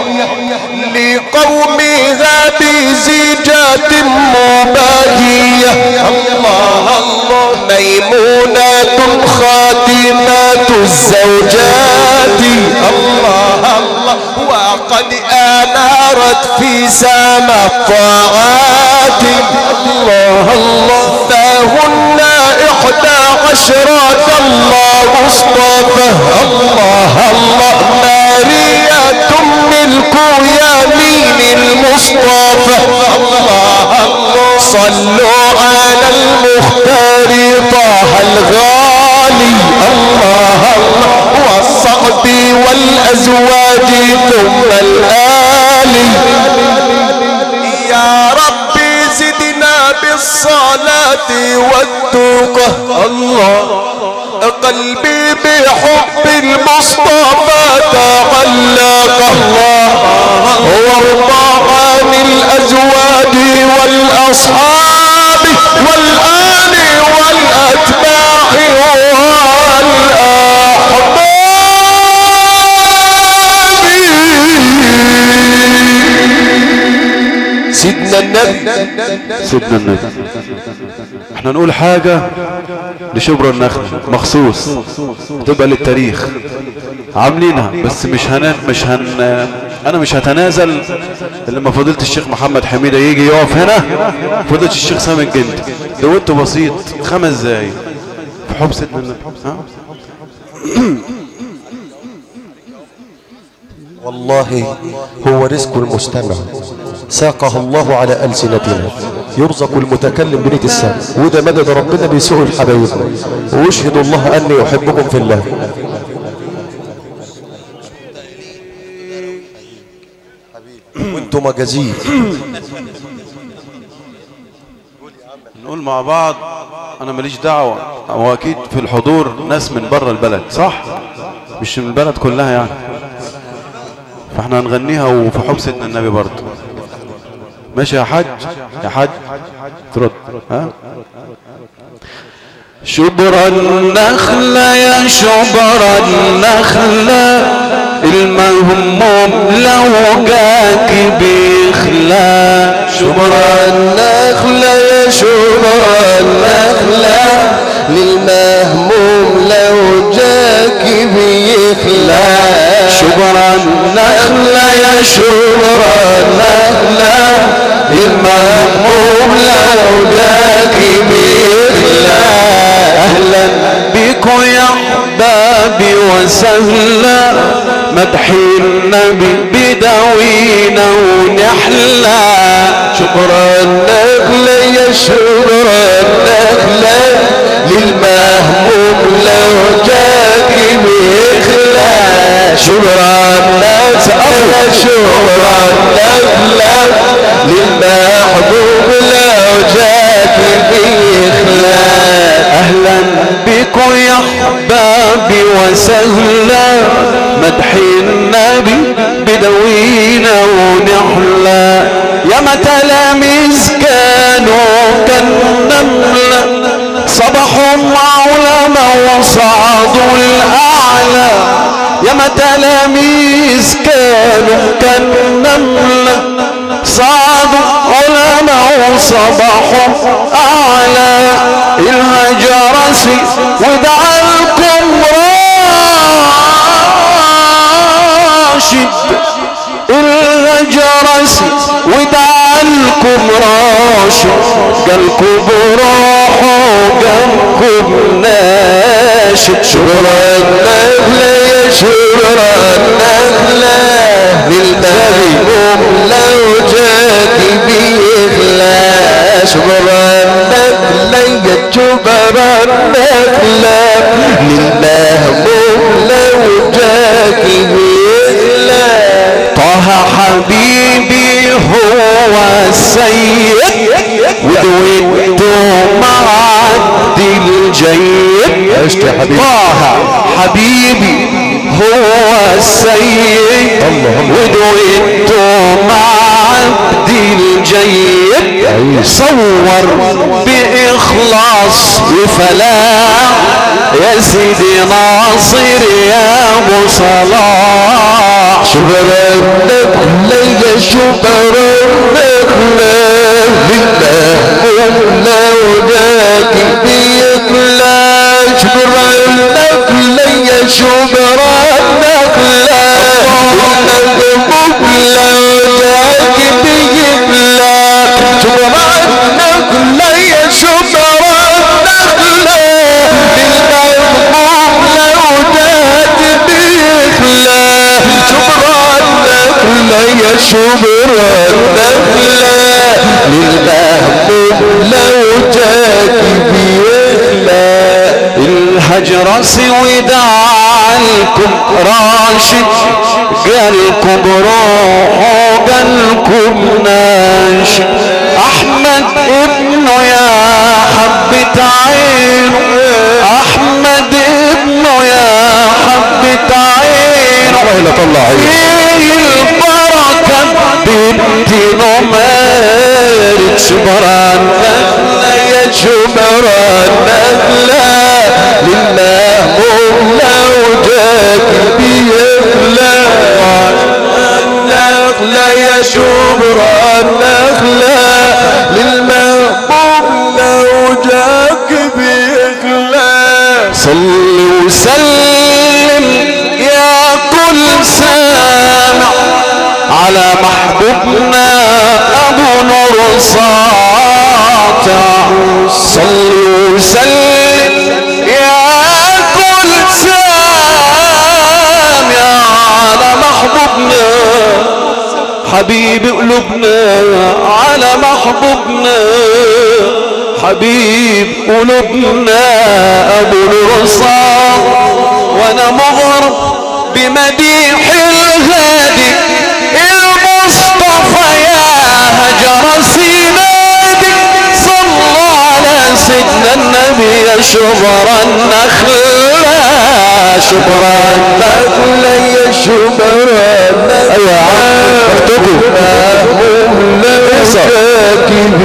لقومها بزيجات مباهية الله الله ميمونة خاتمة الزوجات الله الله وقد أنارت في سما الطاعات الله الله فهن إحدى عشرة الله اصطفى الله الله مارية ملك يمين المصطفى الله الله صلوا على المختار طه الغالي الله الله والصحب والأزواج ثم الآل يا ربي زدنا بالصلاة والتقى الله قلبي بحب المصطفى تعلق الله وارضى عن الأزواج والأصحاب والآل والأتباع والأحباب سيدنا النبي سيدنا النبي احنا نقول حاجة لشبر النخل مخصوص تبقى للتاريخ عاملينها بس مش هن مش هن انا مش هتنازل الا لما فضيله الشيخ محمد حميده يجي يقف هنا فضيله الشيخ سامي الجندي دوته بسيط خمس دقايق في حب سيدنا النبي ها؟ والله هو رزق المستمع ساقه الله على ألسنتنا يرزق المتكلم بنية السمع وده مدد ربنا بيسوء الحبايب واشهد الله أني أحبكم في الله وانتم مجازين نقول مع بعض انا ماليش دعوة هو اكيد في الحضور ناس من بره البلد صح مش من البلد كلها يعني فاحنا هنغنيها وفي حب سيدنا النبي برضه ماشي يا حاج يا حاج ترد ها شبر النخلة يا شبر النخلة المهموم لو جاك بيخلى شبر النخلة يا شبر النخلة للمهموم لو جاك بيخلى شبر النخلة يا شبر النخلة للمهموم لو جاك بيخلى اهلا بكم يا احبابي وسهلا مدح النبي بدوينا ونحلى شكرا النخلة يا شكرا النخلة للمهموم لو جاك بيخلى شكرا النخلة شكرا النخلة للمحبوب لو جاك بيخلى اهلا بكم يا احبابي وسهلا مدح النبي بدوينا ونحلى يا ما تلاميذ كانوا كالنملة صبحوا علماء وصعدوا الاعلى يا ما تلاميذ كانوا كالنملة صعدوا علماء وصبحوا اعلى الهجرسي ودعا لكم راشد الهجرسي ودعا لكم راشد قالكم بروحوا قالكم ناشد شبرا النخلة يا شبرا النخلة للمهموم لو جاك بيخلى شبرا النخلة يا شبرا النخلة للمهموم لو جاك بيخلى طه حبيبي هو السيد ودويته مع عبد الجيد عشت يا حبيبي. طه حبيبي هو السيد ودويته مع عبد الجيد صور بإخلاص وفلاح يا سيدي ناصر يا ابو صلاح شبر النخلة يا شبر النخلة للمهموم لو جاك بيطلع شبر النخلة يا شبر النخلة للمهموم لو جاك بيطلع شبر النخلة يا شبر النخلة للمهموم لو جاك بيخلى شبر النخلة يا شبر النخلة للمهموم لو جاك بيخلى الهجرس ودعا لكم راشد قالكم روحوا قالكم ناشد احمد ابنه يا حبة عينه احمد ابنه يا حبة عينه والله لا طلع عينه فيه البركة بنت نمارد شبران نخلة يا شبران نخلة للمهموم لو جاك بيخلى نخلة يا شبران نخلة للمهموم لو جاك وسلم يا كل سامع على محبوبنا ابو نور ساطع صلوا وسلم يا كل سامع على محبوبنا حبيب قلوبنا على محبوبنا حبيب قلوبنا ابو الرصاص وانا مغرب بمديح الهادي المصطفى يا هجر سينادي صلى على سيدنا النبي يا شبر النخلة شبر النخلة يا شبر النخلة ايوه يا عم اكتبوا كاتب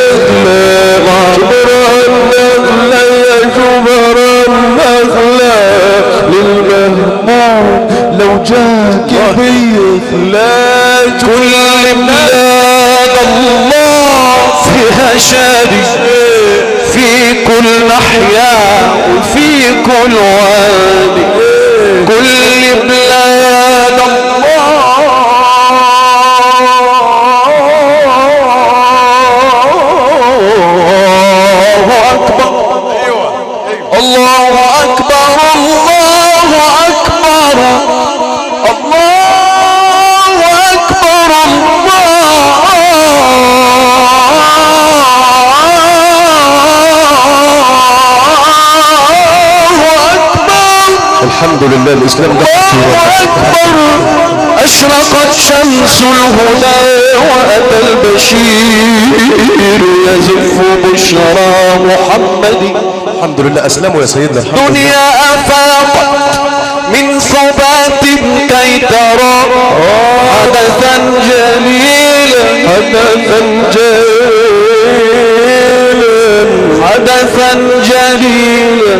شبر النخلة يا شبر النخلة للمهموم لو جاك بيخلاج كل بلاد الله فيها شادي في كل ناحية وفي كل وادي كل بلاد الله أكبر الله أكبر الله أكبر الله أكبر الله أكبر الحمد لله الاسلام ده الله أكبر أشرقت شمس الهدى وأتى البشير يزف بشرى محمد الحمد لله اسلموا يا سيدنا الحمد لله دنيا أفاقت من صبات كي ترى حدثا جليلا حدثا جليلا حدثا جليلا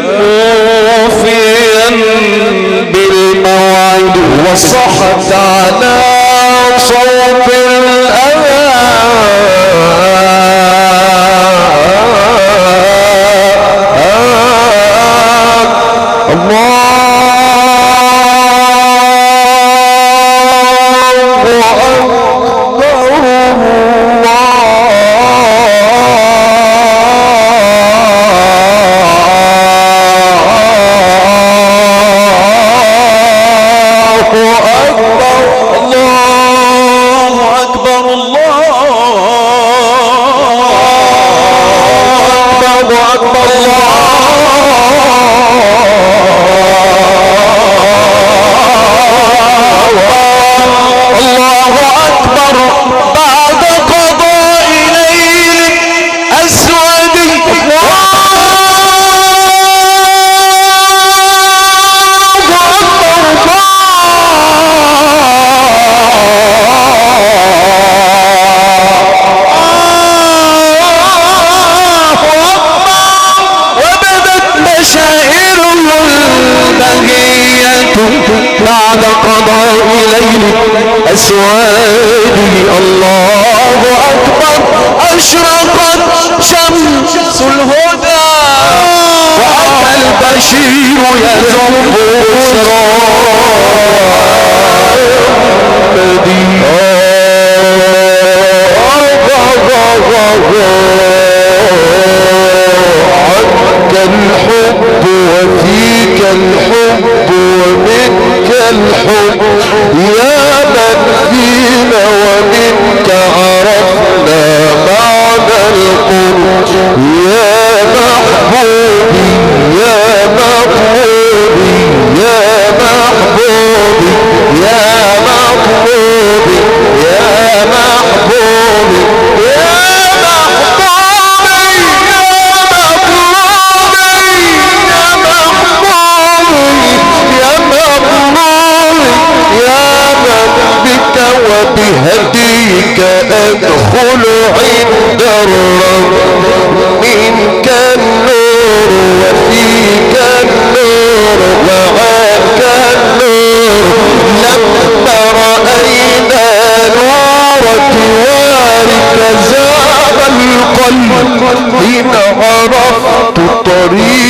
موفيا بالموعد وصحت على صوت الأذان الله أكبر الله أكبر الله أكبر الله أكبر أكبر الله الله أكبر بعد قضاء ليل أسود الله أكبر وبدت مشاعره البهية بعد قضاء ليل أسواده الله أكبر أشرقت شمس الهدى وأتى البشير يزف عنك الحب وفيك الحب ومنك الحب يا من فينا ومنك عرفنا معنى القرب يا محبوبي يا محبوبي يا محبوبي يا محبوبي يا محبوبي يا محبوبي يا محبوبي يا محبوبي يا من بك وبهديك أدخل عند الرب منك النور وفيك النور وعاك النور لما رأينا نور جوارك زاد القلب حين عرفت طريق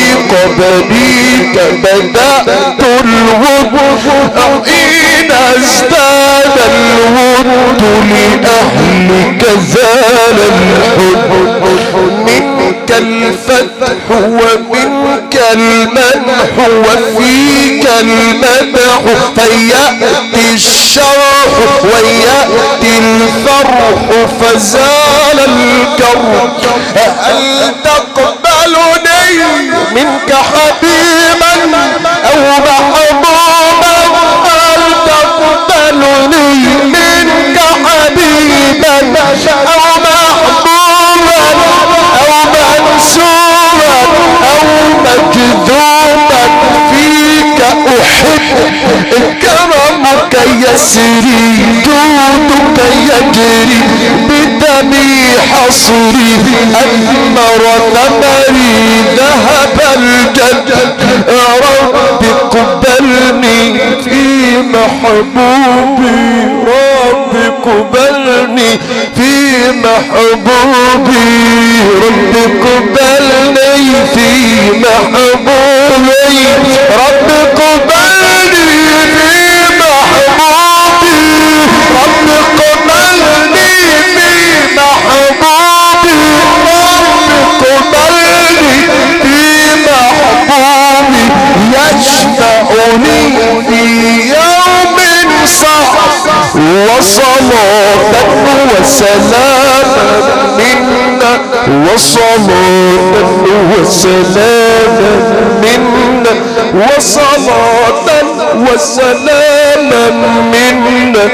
بنيك بدأت الود حين ازداد الود لأهلك زال الحب منك الفتح ومنك المنح وفيك المدح فيأتي الشرح ويأتي الفرح فزال الكرب هل تقبلني منك حبيبا أو محبوبا هل تقبلني منك حبيبا أو محبوبا أو منصورا أو مكذوبا فيك أحب كرمك يسري جودك يجري بدمي حصري أثمر ثمري ذهب الجد يا رب قبلني في محبوبي رب قبلني في محبوبي رب قبلني في محبوبي رب قبلني في محبوبي رب قبلني في محبوبي رب قبلني في محبوبي يشفعني في يوم صعب وصلاة وسلاما منا وصلاة وسلاما منا وصلاة وسلاما منا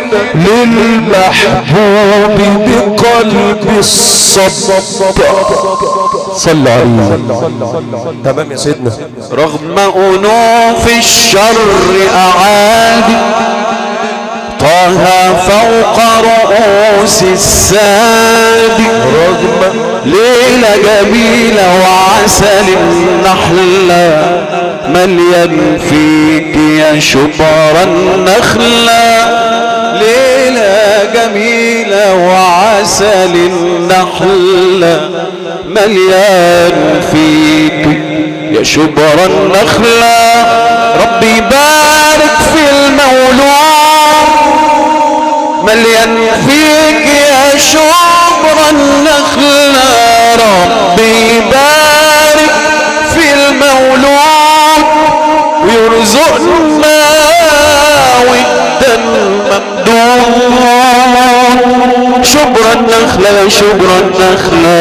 للمحبوب بقلب الصدق صلى عليه تمام يا سيدنا رغم أنوف الشر أعادي طه فوق رؤوس الساد رغم ليلة جميلة وعسل النحلة مليان فيك يا شبر النخلة ليلة جميلة وعسل النحلة مليان فيك يا شبر النخلة ربي بارك في المولود مليان فيك يا شبر النخلة ربي بارك في المولود ويرزقنا ودا ممدود شبر النخلة يا شبر النخلة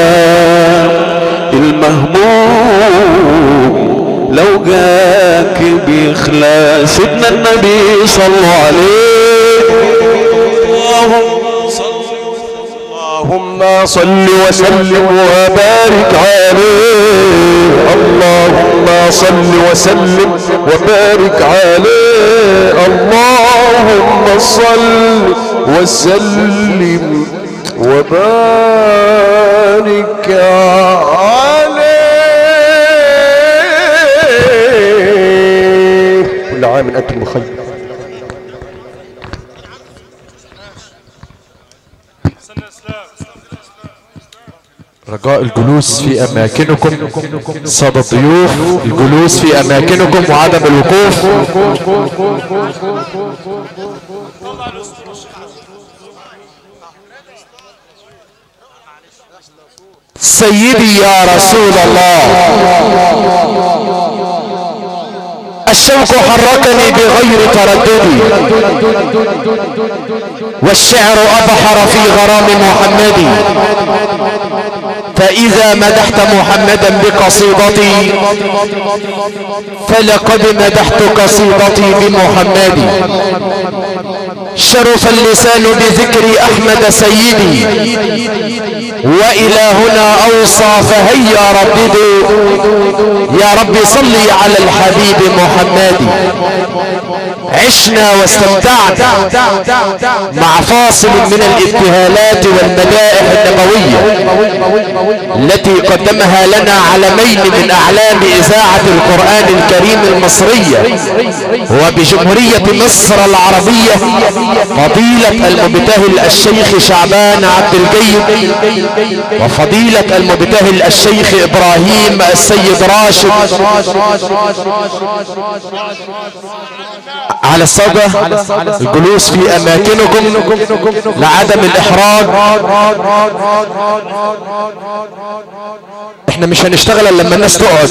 المهموم لو جاك بيخلى سيدنا النبي صلوا عليه اللهم اللهم صل وسلم وبارك عليه اللهم صل وسلم وبارك عليه اللهم صل وسلم وبارك عليه كل عام انتم بخير رجاء الجلوس في اماكنكم صدى الضيوف الجلوس في اماكنكم وعدم الوقوف سيدي يا رسول الله الشوق حركني بغير تردد والشعر أبحر في غرام محمد فإذا مدحت محمدا بقصيدتي فلقد مدحت قصيدتي بمحمد شرف اللسان بذكر أحمد سيدي وإلهنا أوصى فهيا رددوا يا رب صلي على الحبيب محمد عشنا واستمتعنا مع فاصل من الابتهالات والمدائح النبوية التي قدمها لنا علمين من اعلام اذاعة القرآن الكريم المصرية وبجمهورية مصر العربية فضيلة المبتهل الشيخ شعبان عبد الجيد وفضيلة المبتهل الشيخ ابراهيم السيد راشد على الصدى الجلوس في اماكنكم لعدم الاحراج احنا مش هنشتغل الا لما الناس تقعد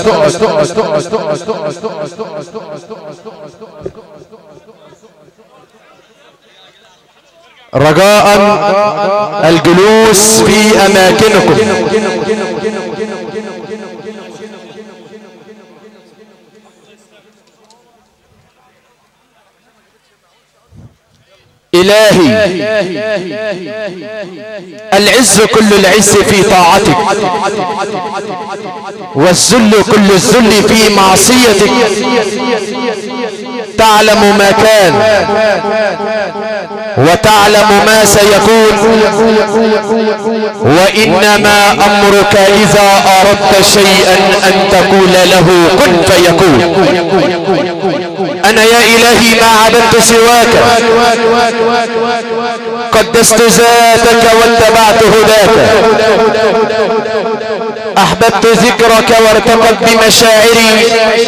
رجاء الجلوس في اماكنكم إلهي العز كل العز في طاعتك والذل كل الذل في معصيتك تعلم ما كان وتعلم ما سيكون وإنما أمرك إذا أردت شيئا أن تقول له كن فيكون أنا يا إلهي ما عبدت سواك قدست ذاتك واتبعت هداك احببت ذكرك وارتقت بمشاعري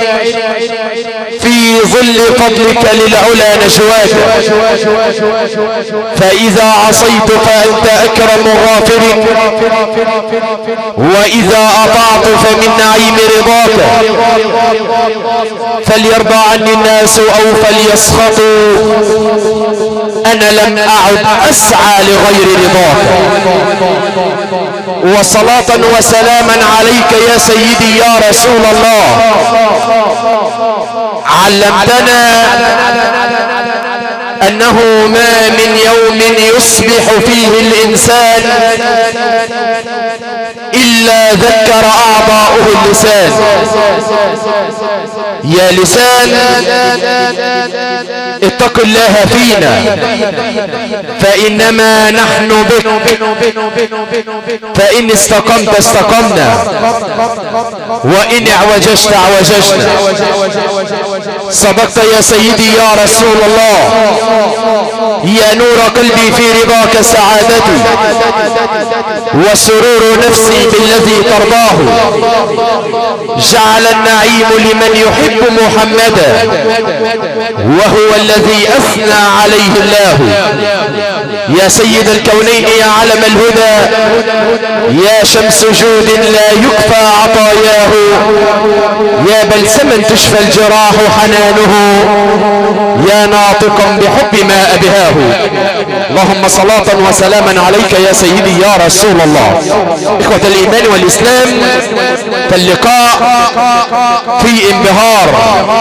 في ظل فضلك للعلا نجواك فاذا عصيت فانت اكرم غافر واذا اطعت فمن نعيم رضاك فليرضى عني الناس او فليسخطوا انا لم اعد اسعى لغير رضاك وصلاة وسلاما عليك يا سيدي يا رسول الله علمتنا انه ما من يوم يصبح فيه الانسان الا ذكر اعضاؤه اللسان يا لسان اتق الله فينا فانما نحن بك فان استقمت استقمنا وان اعوججت اعوججنا صدقت يا سيدي يا رسول الله يا نور قلبي في رضاك سعادتي وسرور نفسي بالذي ترضاه جعل النعيم لمن يحب محمدا وهو الذي اثنى عليه الله يا سيد الكونين يا علم الهدى يا شمس جود لا يكفى عطاياه يا بلسما تشفى الجراح حنانه يا ناطقا بحب ما أبهاه اللهم صلاة وسلاما عليك يا سيدي يا رسول الله إخوة الإيمان والإسلام فاللقاء في انبهار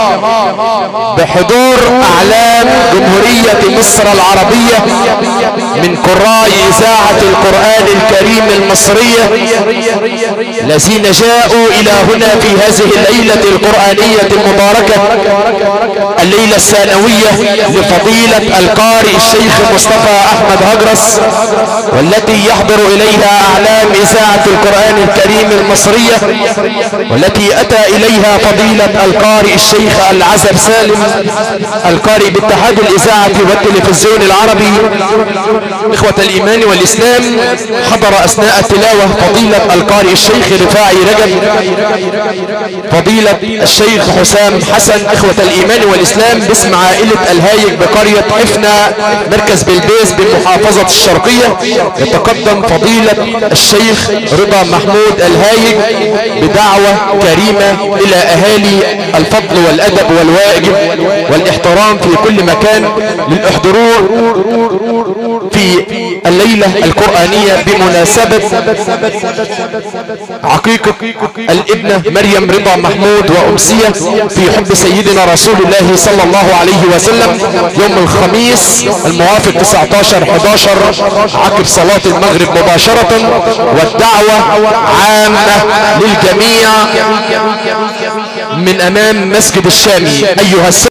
بحضور أعلام جمهورية مصر العربية من قراء إذاعة القرآن الكريم المصرية الذين جاءوا إلى هنا في هذه الليلة القرآنية المباركة الليلة الثانوية لفضيلة القارئ الشيخ مصطفى أحمد هجرس والتي يحضر إليها أعلام إذاعة القرآن الكريم المصرية والتي أتى إليها فضيلة القارئ الشيخ العزب سالم القارئ باتحاد الإذاعة والتلفزيون العربي إخوة الإيمان والإسلام حضر أثناء التلاوة فضيلة القارئ الشيخ رفاعي رجب فضيلة الشيخ حسام حسن إخوة الإيمان والإسلام باسم عائلة الهايج بقرية حفنة مركز بلبيس بالمحافظة الشرقية يتقدم فضيلة الشيخ رضا محمود الهايج بدعوة كريمة إلى أهالي الفضل والأدب والواجب والاحترام في كل مكان للحضور في الليلة القرآنية بمناسبة عقيقة الابنة مريم رضا محمود وأمسية في حب سيدنا رسول الله صلى الله عليه وسلم يوم الخميس الموافق 19 11 عقب صلاة المغرب مباشرة والدعوة عامة للجميع من امام مسجد الشامي ايها السادة